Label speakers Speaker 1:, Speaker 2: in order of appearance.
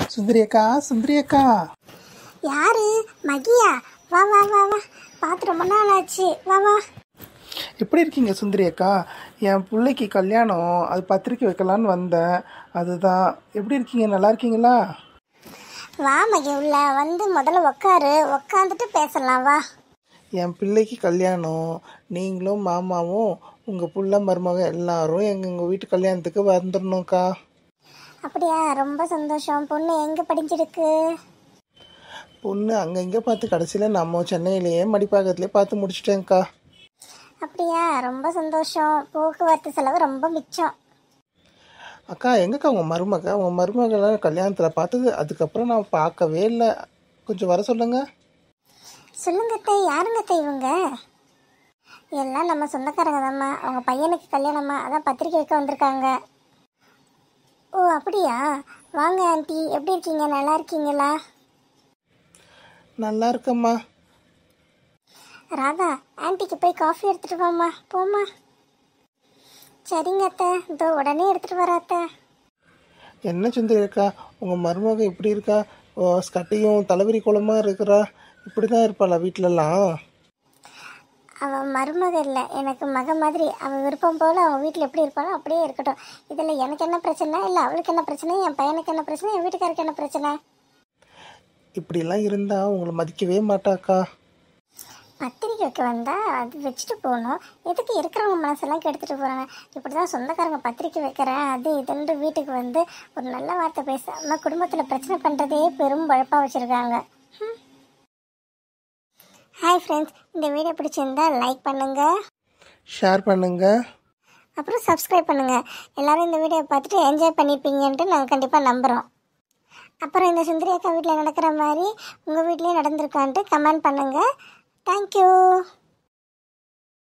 Speaker 1: சுந்தரி அக்கா சுந்தரி அக்கா
Speaker 2: யாரு மகியா வா வா வா வா பார்த்து ரொம்ப நாள் ஆச்சு வா வா
Speaker 1: எப்படி இருக்கீங்க சுந்தரி அக்கா என் பிள்ளைக்கு கல்யாணம் அது பத்திரிக்கை வைக்கலான்னு வந்தேன் அதுதான் எப்படி இருக்கீங்க நல்லா இருக்கீங்களா
Speaker 2: வா மகி உள்ள வந்து முதல்ல உக்காரு உக்காந்துட்டு பேசலாம் வா
Speaker 1: என் பிள்ளைக்கு கல்யாணம் நீங்களும் மாமாவும் உங்கள் புள்ள மருமக எல்லாரும் எங்கள் எங்கள் வீட்டு கல்யாணத்துக்கு வந்துடணும்க்கா
Speaker 2: அப்படியா ரொம்ப சந்தோஷம் பொண்ணு எங்க படிச்சிருக்கு
Speaker 1: பொண்ணு அங்கே இங்கே பார்த்து கடைசியில் நம்ம சென்னையிலேயே மடிப்பாக்கத்துலேயே பார்த்து முடிச்சிட்டேங்க்கா
Speaker 2: அப்படியா ரொம்ப சந்தோஷம் போக்குவரத்து செலவு ரொம்ப மிச்சம்
Speaker 1: அக்கா எங்கக்கா உங்கள் மருமக உங்கள் மருமகளை கல்யாணத்தில் பார்த்தது அதுக்கப்புறம் நான் பார்க்கவே இல்லை கொஞ்சம் வர சொல்லுங்கள்
Speaker 2: சொல்லுங்க அத்தை யாருங்க அத்தை இவங்க எல்லாம் நம்ம சொந்தக்காரங்க தாம்மா அவங்க பையனுக்கு கல்யாணமா அதான் பத்திரிக்கை வைக்க வந்திருக்காங்க ஓ அப்படியா வாங்க ஆண்டி எப்படி இருக்கீங்க நல்லா இருக்கீங்களா
Speaker 1: நல்லா இருக்கம்மா
Speaker 2: ராதா ஆன்ட்டிக்கு போய் காஃபி எடுத்துட்டு வாம்மா போம்மா சரிங்க அத்தை இதோ உடனே எடுத்துட்டு வர அத்தை
Speaker 1: என்ன சுந்தரி இருக்கா உங்கள் மருமக இப்படி இருக்கா ஓ, ஸ்கட்டையும் தலைவரி குளமாக இருக்கிறா இப்படி தான் இருப்பாளா வீட்டிலலாம்
Speaker 2: அவன் மருமக இல்லை எனக்கு மக மாதிரி அவன் விருப்பம் போல் அவன் வீட்டில் எப்படி இருப்பானோ அப்படியே இருக்கட்டும் இதில் எனக்கு என்ன பிரச்சனை இல்லை அவளுக்கு என்ன பிரச்சனை என் பையனுக்கு என்ன பிரச்சனை என் வீட்டுக்காருக்கு என்ன பிரச்சனை
Speaker 1: இப்படிலாம் இருந்தால் உங்களை மதிக்கவே மாட்டாக்கா
Speaker 2: பத்திரிக்கை வைக்க வந்தால் அது வச்சுட்டு போகணும் எதுக்கு இருக்கிறவங்க மனசெல்லாம் கெடுத்துட்டு போகிறாங்க இப்படி தான் சொந்தக்காரங்க பத்திரிக்கை வைக்கிறேன் அது இதுன்னு வீட்டுக்கு வந்து ஒரு நல்ல வார்த்தை பேசாமல் குடும்பத்தில் பிரச்சனை பண்ணுறதே பெரும் பழப்பாக வச்சுருக்காங்க ஹாய் ஃப்ரெண்ட்ஸ் இந்த வீடியோ பிடிச்சிருந்தா லைக் பண்ணுங்கள்
Speaker 1: ஷேர் பண்ணுங்கள்
Speaker 2: அப்புறம் சப்ஸ்கிரைப் பண்ணுங்கள் எல்லாரும் இந்த வீடியோ பார்த்துட்டு என்ஜாய் பண்ணியிருப்பீங்கன்ட்டு நாங்கள் கண்டிப்பாக நம்புகிறோம் அப்புறம் இந்த சுந்தரி அக்கா வீட்டில் நடக்கிற மாதிரி உங்கள் வீட்லேயும் நடந்திருக்கான்ட்டு கமெண்ட் பண்ணுங்கள் தேங்க்யூ